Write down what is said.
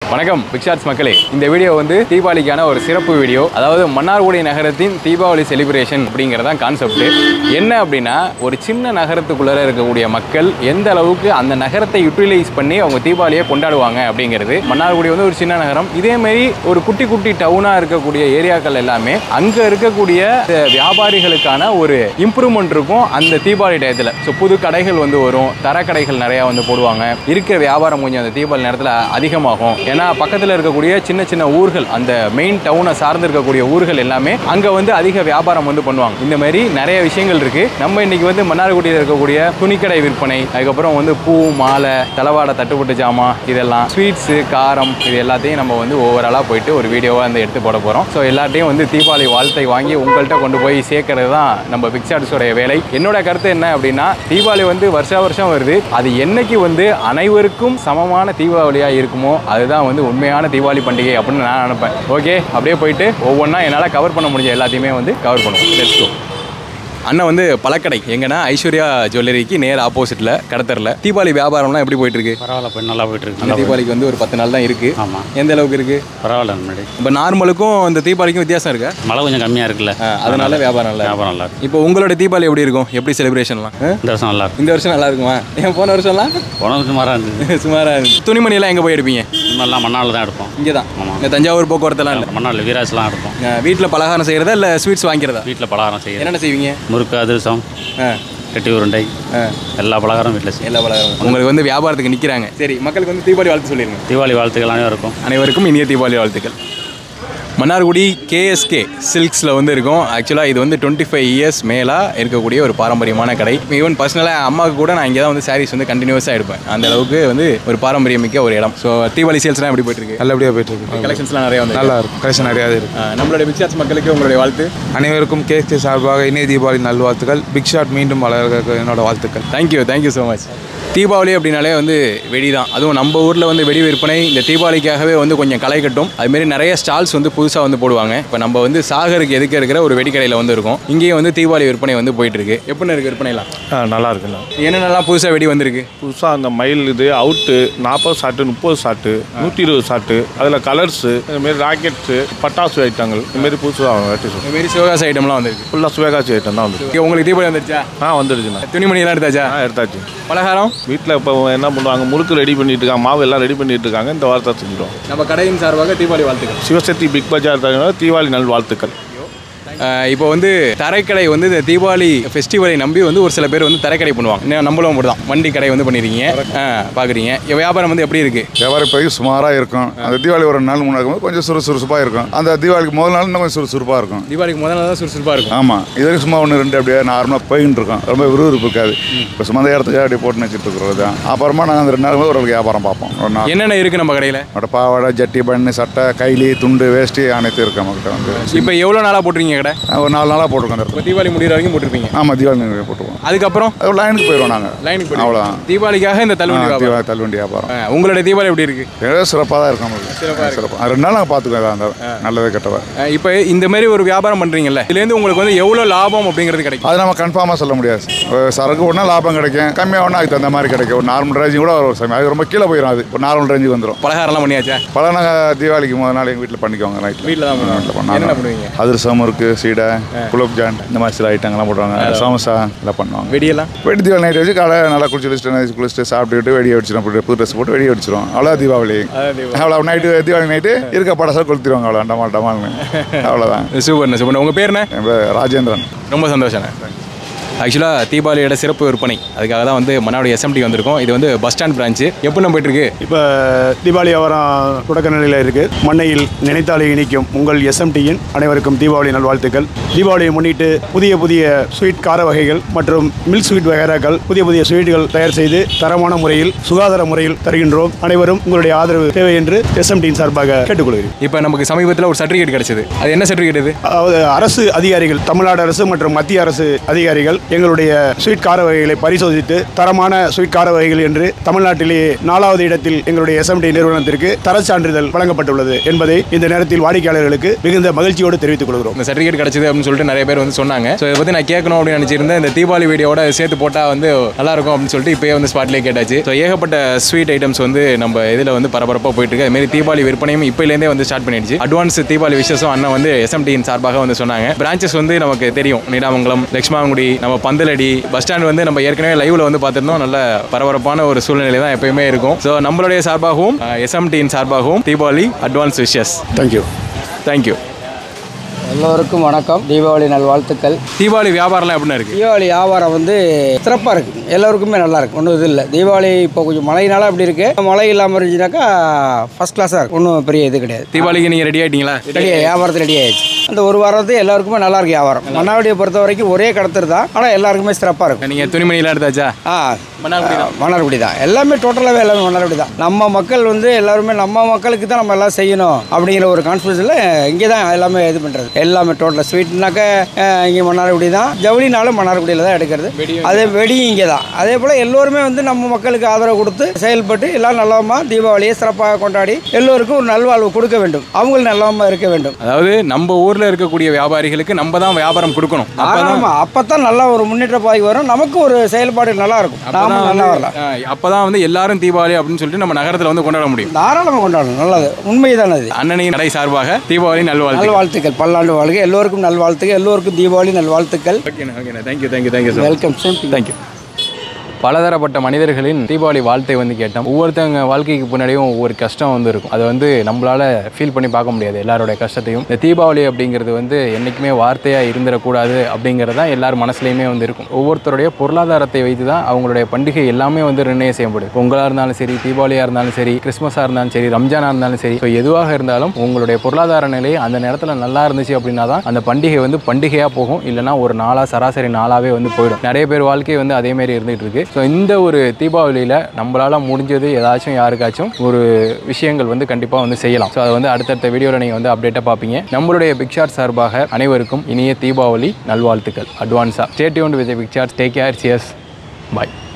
வணக்கம் பிக்ஷார்ட்ஸ் மக்களே இந்த வீடியோ வந்து தீபாவளிக்கான ஒரு சிறப்பு வீடியோ அதாவது மன்னார்குடி நகரத்தின் தீபாவளி செலிப்ரேஷன் அப்படிங்கிறதான் கான்செப்ட் என்ன அப்படின்னா ஒரு சின்ன நகரத்துக்குள்ளே இருக்கக்கூடிய மக்கள் எந்த அளவுக்கு அந்த நகரத்தை யூட்டிலைஸ் பண்ணி அவங்க தீபாவளியை கொண்டாடுவாங்க அப்படிங்கிறது மன்னார்குடி வந்து ஒரு சின்ன நகரம் இதே மாதிரி ஒரு குட்டி குட்டி டவுனாக இருக்கக்கூடிய ஏரியாக்கள் எல்லாமே அங்கே இருக்கக்கூடிய அஹ், வியாபாரிகளுக்கான ஒரு இம்ப்ரூவ்மெண்ட் இருக்கும் அந்த தீபாவளி டயத்தில் ஸோ புது கடைகள் வந்து வரும் தரக்கடைகள் நிறையா வந்து போடுவாங்க இருக்கிற வியாபாரம் கொஞ்சம் அந்த தீபாவளி நேரத்தில் அதிகமாகும் ஏன்னா பக்கத்தில் இருக்கக்கூடிய சின்ன சின்ன ஊர்கள் அந்த மெயின் டவுனை சார்ந்து இருக்கக்கூடிய ஊர்கள் எல்லாமே அங்கே வந்து அதிக வியாபாரம் வந்து பண்ணுவாங்க இந்த மாதிரி நிறைய விஷயங்கள் இருக்கு நம்ம இன்னைக்கு வந்து மன்னார்குடியில் இருக்கக்கூடிய துணிக்கடை விற்பனை அதுக்கப்புறம் வந்து பூ மாலை தளவாட தட்டுப்பட்டு ஜாமான் இதெல்லாம் ஸ்வீட்ஸு காரம் இது எல்லாத்தையும் நம்ம வந்து ஓவராலாக போயிட்டு ஒரு வீடியோவாக வந்து எடுத்து போட போகிறோம் ஸோ எல்லாத்தையும் வந்து தீபாவளி வாழ்த்தை வாங்கி உங்கள்கிட்ட கொண்டு போய் சேர்க்கறது தான் நம்ம பிக்சார்ட்ஸோடைய வேலை என்னோட கருத்து என்ன அப்படின்னா தீபாவளி வந்து வருஷா வருஷம் வருது அது என்னைக்கு வந்து அனைவருக்கும் சமமான தீபாவளியாக இருக்குமோ அதுதான் வந்து உண்மையான தீபாவளி பண்டிகை அப்படின்னு நான் நினைப்பேன் ஓகே அப்படியே போயிட்டு ஒவ்வொன்றா என்னால் கவர் பண்ண முடிஞ்ச எல்லாத்தையுமே வந்து கவர் பண்ணுவோம் லெட்ஸ் கோ அண்ணன் வந்து பழக்கடை எங்கன்னா ஐஸ்வர்யா ஜுவல்லரிக்கு நேர் ஆப்போசிட்டில் கடத்தரில் தீபாவளி வியாபாரம்லாம் எப்படி போயிட்டு இருக்கு பரவாயில்ல போய் நல்லா போயிட்டு இருக்கு இந்த நல்லா போயிட்டு தீபாவளிக்கு வந்து ஒரு பத்து நாள் தான் இருக்கு இருக்கு. ஆமா எந்த அளவுக்கு இருக்கு பரவாயில்ல முன்னாடி இப்போ நார்மலுக்கும் இந்த தீபாவளிக்கும் வித்தியாசம் இருக்கா மழை கொஞ்சம் கம்மியா இருக்குல்ல ஆ, அதனால வியாபாரம் இல்லை வியாபாரம் நல்லா இருக்கு இப்போ உங்களோட தீபாவளி எப்படி இருக்கும் எப்படி செலிப்ரேஷன்லாம் இந்த வருஷம் நல்லா இருக்கு இந்த வருஷம் நல்லா இருக்குமா ஏன் போன வருஷம்லாம் போன வருஷம் மாறா இருந்தது சுமாரா இருக்கு துணிமணி எல்லாம் எங்கே போய் எடுப்பீங்க முன்னெல்லாம் மண்ணால் தான் எடுப்போம் இங்கே தான் ஆமா. இந்த தஞ்சாவூர் போக்குவரத்துலாம் இல்லை மண்ணால் வீராஜ்லாம் எடுப்போம் வீட்டில் பலகாரம் செய்கிறதா இல்லை ஸ்வீட்ஸ் வாங்கிக்கிறதா வீட்டில் பலகாரம் செய்யறது என்னென்ன செய்வீங்க முறுக்கு அதிரசம் ஆ கட்டி உருண்டை ஆ எல்லா பலகாரம் வீட்டில் செய்யும் எல்லா பலகாரம் உங்களுக்கு வந்து வியாபாரத்துக்கு நிற்கிறாங்க சரி மக்களுக்கு வந்து தீபாவளி வாழ்த்து சொல்லிடுங்க தீபாவளி வாழ்த்துக்கள் அனைவருக்கும் அனைவருக்கும் இனிய தீபாவளி வாழ்த்துக்கள் மன்னார்குடி கேஎஸ்கே சில்க்ஸில் வந்து இருக்கும் ஆக்சுவலாக இது வந்து டுவெண்ட்டி ஃபைவ் இயர்ஸ் மேலாக இருக்கக்கூடிய ஒரு பாரம்பரியமான கடை ஈவன் பர்சனலாக அம்மாவுக்கு கூட நான் இங்கே தான் வந்து சாரீஸ் வந்து கண்டினியூஸாக எடுப்பேன் அந்த அளவுக்கு வந்து ஒரு பாரம்பரியமிக்க ஒரு இடம் ஸோ தீபாவளி சேல்ஸ்லாம் எப்படி போயிட்டு இருக்கு நல்லபடியாக போயிட்டு இருக்கு கலெக்ஷன்ஸ்லாம் நிறைய வந்து நல்லா இருக்கும் கலெக்ஷன் நிறையா இருக்கு நம்மளுடைய பிக்சார்ஸ் மக்களுக்கு உங்களுடைய வாழ்த்து அனைவருக்கும் கேஸ்கே சார்பாக இணைய தீபாவளி நல்வாழ்த்துக்கள் பிக் ஷாட் மீண்டும் வளர்க்க என்னோட வாழ்த்துக்கள் thank you thank you so much Deepavali அப்படின்னாலே வந்து வெடி தான் அதுவும் நம்ம ஊரில் வந்து வெடி விற்பனை இந்த தீபாவளிக்காகவே வந்து கொஞ்சம் களை கட்டும் அதுமாரி நிறைய ஸ்டால்ஸ் வந்து புதுசாக வந்து போடுவாங்க இப்போ நம்ம வந்து சாகருக்கு எதுக்க இருக்கிற ஒரு வெடிக்கடையில் வந்து இருக்கும் இங்கேயும் வந்து தீபாவளி விற்பனை வந்து போயிட்டு இருக்கு எப்படி இருக்கு விற்பனைலாம் நல்லா இருக்குண்ணா என்னென்னலாம் புதுசாக வெடி வந்திருக்கு புதுசாக அந்த மயில் இது அவுட்டு நாற்பது ஷாட்டு முப்பது ஷாட்டு நூற்றி இருபது ஷாட்டு அதில் கலர்ஸு இதுமாரி ராக்கெட்ஸு பட்டாசு ஐட்டங்கள் இதுமாரி புதுசாக வெரைட்டிஸ் இதுமாரி சிவகாசி ஐட்டம்லாம் வந்திருக்கு ஃபுல்லாக சுவேகாசி ஐட்டம் தான் வந்துருக்கு இங்க உங்களுக்கு தீபாவளி வந்துருச்சா ஆ வந்துடுச்சுண்ணா துணிமணிலாம் எடுத்தாச்சா ஆ எடுத்தாச்சு பலகாரம் வீட்டில் இப்போ என்ன பண்ணுவாங்க முறுக்கு ரெடி பண்ணிட்டு இருக்காங்க மாவு எல்லாம் ரெடி பண்ணிட்டு இருக்காங்க இந்த வாரத்தை செஞ்சிடும் நம்ம கடையின் சார்பாக தீபாவளி வாழ்த்துக்கள் சிவசக்தி பிக் பஜார் தகவல் தீபாவளி நல் வாழ்த்துக்கள் ஆஹ் இப்போ வந்து தரைக்கடை வந்து இந்த தீபாவளி ஃபெஸ்டிவலை நம்பி வந்து ஒரு சில பேர் வந்து தரைக்கடை பண்ணுவாங்க இன்னும் நம்மளும் அப்படி தான் வண்டி கடை வந்து பண்ணிருக்கீங்க பார்க்குறீங்க வியாபாரம் வந்து எப்படி இருக்கு வியாபாரம் இப்போதைக்கு சுமாராக இருக்கும் அந்த தீபாவளி ஒரு நாள் முன்னாடி இருக்கும்போது கொஞ்சம் சுறுசுறுப்பாக இருக்கும் அந்த தீபாவளிக்கு முதல் நாள் இன்னும் கொஞ்சம் சுறுசுறுப்பாக இருக்கும் தீபாவளிக்கு முதல் நாள் தான் சுறுசுறுப்பாக இருக்கும் ஆமாம் இது வரைக்கும் சும்மா ஒன்று ரெண்டு அப்படியே நார்மலாக போயின்னு இருக்கோம் ரொம்ப விறுவிறுப்பு இருக்காது இப்போ சும்மா அந்த இடத்துக்கு அப்படியே போட்டு வச்சுட்டு இருக்கிறது தான் அப்புறமா நாங்கள் அந்த ரெண்டு நாள் ஒரு வியாபாரம் பார்ப்போம் ஒரு நாள் என்னென்ன இருக்கு நம்ம கடையில் நம்மளோட பாவாடை ஜட்டி பண்ணு சட்டை கைலி துண்டு வேஷ்டி அனைத்தும் இருக்கு நம்மகிட்ட வந்து இப்போ எவ்வளோ நாளாக போட்டுருக்கீங்க கடை ஒரு நாலு நாளாக போட்டிருக்கோம் அந்த இடத்துல இப்போ தீபாவளி முடிகிற வரைக்கும் போட்டிருப்பீங்க ஆமாம் தீபாவளி நிறைய போட்டுருவோம் அதுக்கப்புறம் அது லைனுக்கு போயிடுவோம் நாங்கள் லைனுக்கு போயிடுவீங்க. அவ்வளோதான் தீபாவளிக்காக இந்த தள்ளுவண்டி வியாபாரம் தீபாவளி தள்ளுவண்டி வியாபாரம் ஆ, உங்களுடைய தீபாவளி எப்படி இருக்கு ஏதோ சிறப்பாக தான் இருக்கும் நம்மளுக்கு சிறப்பாக ரெண்டு நாள் நாங்கள் பார்த்துக்குவோம் அந்த நல்லது கெட்டவை ஆ, இப்போ இந்த மாதிரி ஒரு வியாபாரம் பண்றீங்கல்ல இதுலேருந்து உங்களுக்கு வந்து எவ்வளோ லாபம் அப்படிங்கிறது கிடைக்கும் அது நம்ம கன்ஃபார்மாக சொல்ல முடியாது ஒரு சரக்கு ஒன்றா லாபம் கிடைக்கும் கம்மியாக ஒன்றா அதுக்கு தகுந்த மாதிரி கிடைக்கும் ஒரு நார்மல் ரேஞ்சு கூட ஒரு சமயம் அது ரொம்ப கீழே போயிடும் அது ஒரு நார்மல் ரேஞ்சுக்கு வந்துடும் பலகாரம்லாம் பண்ணியாச்சா பல நாங்கள் தீபாவளிக்கு முதல் நாள் எங்கள் வீட்டில் பண்ணிக்குவாங்க நைட்டில் வீட்டில் தான் வீட்டில் பண்ணுவாங்க என்னென்ன பண்ணாங்க பண்ணுவீங்க அதிரசம் இருக்குது சீடை குலோப் ஜான் இந்த மாதிரி சில ஐட்டங்கள்லாம் போடுவாங்க சமோசா எல்லாம் பண்ணுவாங்க வெடியெல்லாம் வெடி தீபாவளி நைட் வச்சு காலை நல்லா குளிச்சு வச்சுட்டு night குளிச்சுட்டு சாப்பிட்டுட்டு வெடியை வச்சிடும் போட்டு புது ட்ரெஸ் போட்டு வெடியை வச்சிரும் அவ்வளோ தீபாவளி அவ்வளோ நைட்டு தீபாவளி நைட்டு இருக்க படசம் கொளுத்திடுவாங்க அவ்வளோ டமால் டமால்னு அவ்வளோதான் சூப்பர்ண்ணே சூப்பர் உங்கள் பேர் என்ன என் பேர் ராஜேந்திரன் ரொம்ப சந்தோஷண்ணே ஆக்சுவலாக தீபாவளியோட சிறப்பு விற்பனை அதுக்காக தான் வந்து மன்னாடி எஸ்எம்டி வந்திருக்கோம் இது வந்து பஸ் ஸ்டாண்ட் பிரான்ச்சு எப்படி நம்ம போயிட்டு இருக்கு இப்போ தீபாவளி வியாபாரம் தொடக்க நிலையில் இருக்குது மண்ணையில் நினைத்தாலே இனிக்கும் உங்கள் எஸ்எம்டியின் அனைவருக்கும் தீபாவளி நல்வாழ்த்துக்கள் தீபாவளியை முன்னிட்டு புதிய புதிய ஸ்வீட் கார வகைகள் மற்றும் மில்க் ஸ்வீட் வகைராக்கள் புதிய புதிய ஸ்வீட்டுகள் தயார் செய்து தரமான முறையில் சுகாதார முறையில் தருகின்றோம் அனைவரும் உங்களுடைய ஆதரவு தேவை என்று எஸ்எம்டியின் சார்பாக கேட்டுக்கொள்கிறேன் இப்போ நமக்கு சமீபத்தில் ஒரு சர்டிஃபிகேட் கிடைச்சது அது என்ன சர்டிஃபிகேட் இது அதாவது அரசு அதிகாரிகள் தமிழ்நாடு அரசு மற்றும் மத்திய அரசு அதிகாரிகள் எங்களுடைய ஸ்வீட் கார வகைகளை பரிசோதித்து தரமான ஸ்வீட் கார வகைகள் என்று தமிழ்நாட்டிலேயே நாலாவது இடத்தில் எங்களுடைய எஸ்எம்டி நிறுவனத்திற்கு தர சான்றிதழ் வழங்கப்பட்டுள்ளது என்பதை இந்த நேரத்தில் வாடிக்கையாளர்களுக்கு மிகுந்த மகிழ்ச்சியோடு தெரிவித்துக் கொள்கிறோம் இந்த சர்டிஃபிகேட் கிடைச்சது அப்படின்னு சொல்லிட்டு நிறைய பேர் வந்து சொன்னாங்க ஸோ இதை பற்றி நான் கேட்கணும் அப்படின்னு நினச்சிருந்தேன் இந்த தீபாவளி வீடியோட சேர்த்து போட்டால் வந்து நல்லா இருக்கும் அப்படின்னு சொல்லிட்டு இப்போயே வந்து ஸ்பாட்லேயே கேட்டாச்சு ஸோ ஏகப்பட்ட ஸ்வீட் ஐட்டம்ஸ் வந்து நம்ம இதில் வந்து பரபரப்பாக போயிட்டு இருக்கு அதுமாரி தீபாவளி விற்பனையும் இப்போலேருந்தே வந்து ஸ்டார்ட் பண்ணிடுச்சு அட்வான்ஸ் தீபாவளி விஷயம் அண்ணன் வந்து எஸ்எம்டியின் சார்பாக வந்து சொன்னாங்க பிரான்ச்சஸ் வந்து நமக்கு தெரியும் நீடாமங்கலம் லட்சுமாங்குடி நம்ம பந்தலடி பஸ் ஸ்டாண்ட் வந்து நம்ம ஏற்கனவே லைவ்ல வந்து பார்த்துருந்தோம் நல்ல பரபரப்பான ஒரு சூழ்நிலை தான் எப்பயுமே இருக்கும் ஸோ நம்மளுடைய சார்பாகவும் எஸ்எம்டியின் சார்பாகவும் Deepavali advance wishes thank you thank you எல்லோருக்கும் வணக்கம் தீபாவளி நல்வாழ்த்துக்கள் தீபாவளி வியாபாரம்லாம் எப்படின்னு இருக்கு தீபாவளி வியாபாரம் வந்து சிறப்பாக இருக்குது எல்லோருக்குமே நல்லா இருக்கு ஒன்றும் இது இல்லை தீபாவளி இப்போ கொஞ்சம் மழைனால அப்படி இருக்கு மழை இல்லாமல் இருந்துச்சுனாக்கா ஃபர்ஸ்ட் கிளாஸாக இருக்கும் ஒன்றும் பெரிய இது கிடையாது தீபாவளிக்கு நீங்கள் ரெடி ஆயிட்டீங்களா ரெடி வியாபாரத்துக்கு ரெடி ஆயிடுச்சு அந்த ஒரு வாரத்து எல்லாருக்குமே நல்லா இருக்கு வியாபாரம் மன்னாவடியை பொறுத்த வரைக்கும் ஒரே கடத்தர் தான் ஆனால் எல்லாருக்குமே சிறப்பாக இருக்கும் நீங்கள் துணிமணிலாம் எடுத்தாச்சா ஆ மன்னார்குடி தான். மன்னார்குடி தான் எல்லாமே டோட்டலாகவே எல்லாமே மன்னார்குடி தான் நம்ம மக்கள் வந்து எல்லாருமே நம்ம மக்களுக்கு தான் நம்ம எல்லாம் செய்யணும் அப்படிங்கிற ஒரு கான்ஃபிடன்ஸில் இங்கே தான் எல்லாமே இது பண்ணுறது எல்லாமே டோட்டலாக ஸ்வீட்னாக்க இங்கே மன்னார்குடி தான் ஜவுளினாலும் மன்னார்குடியில் தான் எடுக்கிறது அதே வெடியும் இங்கே தான் அதே போல் எல்லோருமே வந்து நம்ம மக்களுக்கு ஆதரவு கொடுத்து செயல்பட்டு எல்லாம் நல்லமா தீபாவளியை சிறப்பாக கொண்டாடி எல்லோருக்கும் ஒரு நல்வாழ்வு கொடுக்க வேண்டும் அவங்களும் நல்லமா இருக்க வேண்டும் அதாவது நம்ம ஊர்ல இருக்கக்கூடிய வியாபாரிகளுக்கு நம்ம தான் வியாபாரம் கொடுக்கணும் அப்பதான் ஆமாம் அப்போ தான் நல்லா ஒரு முன்னேற்ற பாதி வரும் நமக்கு ஒரு செயல்பாடு நல்லா இருக்கும் நாம அப்பதான் நல்லா வந்து, வரலாம் அஹ், அப்பதான் வந்து எல்லாரும் தீபாவளி அப்படின்னு சொல்லிட்டு நம்ம நகரத்துல வந்து கொண்டாட முடியும் தாராளமாக கொண்டாடணும் நல்லது உண்மைதானே அது அண்ணனின் நடை சார்பாக தீபாவளி நல்வாழ்த்து நல்வாழ்த்துக்கள் பல்லாண்டு வாழ்க எல்லோருக்கும் நல்வாழ்த்துக்கள் எல்லோருக்கும் தீபாவளி நல்வாழ்த்துக்கள் ஓகேண்ணா ஓகேண்ணா thank you thank you thank you sir welcome same thank you பலதரப்பட்ட மனிதர்களின் தீபாவளி வாழ்த்தை வந்து கேட்டோம் ஒவ்வொருத்தவங்க வாழ்க்கைக்கு பின்னாடியும் ஒவ்வொரு கஷ்டம் வந்து இருக்கும் அதை வந்து நம்மளால ஃபீல் பண்ணி பார்க்க முடியாது எல்லாரோட கஷ்டத்தையும் இந்த தீபாவளி அப்படிங்கிறது வந்து என்றைக்குமே வார்த்தையாக இருந்துடக்கூடாது அப்படிங்கிறது தான் எல்லார் மனசுலையுமே வந்து இருக்கும் ஒவ்வொருத்தருடைய பொருளாதாரத்தை வைத்து தான் அவங்களுடைய பண்டிகை எல்லாமே வந்து நிர்ணயம் செய்யப்படுது பொங்கலாக இருந்தாலும் சரி தீபாவளியாக இருந்தாலும் சரி கிறிஸ்மஸாக இருந்தாலும் சரி ரம்ஜானாக இருந்தாலும் சரி ஸோ எதுவாக இருந்தாலும் உங்களுடைய பொருளாதார நிலை அந்த நேரத்தில் நல்லா இருந்துச்சு அப்படின்னா தான் அந்த பண்டிகை வந்து பண்டிகையாக போகும் இல்லைன்னா ஒரு நாளாக சராசரி நாளாகவே வந்து போயிடும் நிறைய பேர் வாழ்க்கை வந்து அதே மாதிரி இருந்துகிட்டு இருக்கு ஸோ இந்த ஒரு தீபாவளியில் நம்மளால் முடிஞ்சது ஏதாச்சும் யாருக்காச்சும் ஒரு விஷயங்கள் வந்து கண்டிப்பாக வந்து செய்யலாம் ஸோ அதை வந்து அடுத்தடுத்த வீடியோவில் நீங்கள் வந்து அப்டேட்டாக பார்ப்பீங்க நம்மளுடைய பிக்ஷாட் சார்பாக அனைவருக்கும் இனிய தீபாவளி நல்வாழ்த்துக்கள் அட்வான்ஸாக stay tuned with big shot take care cheers bye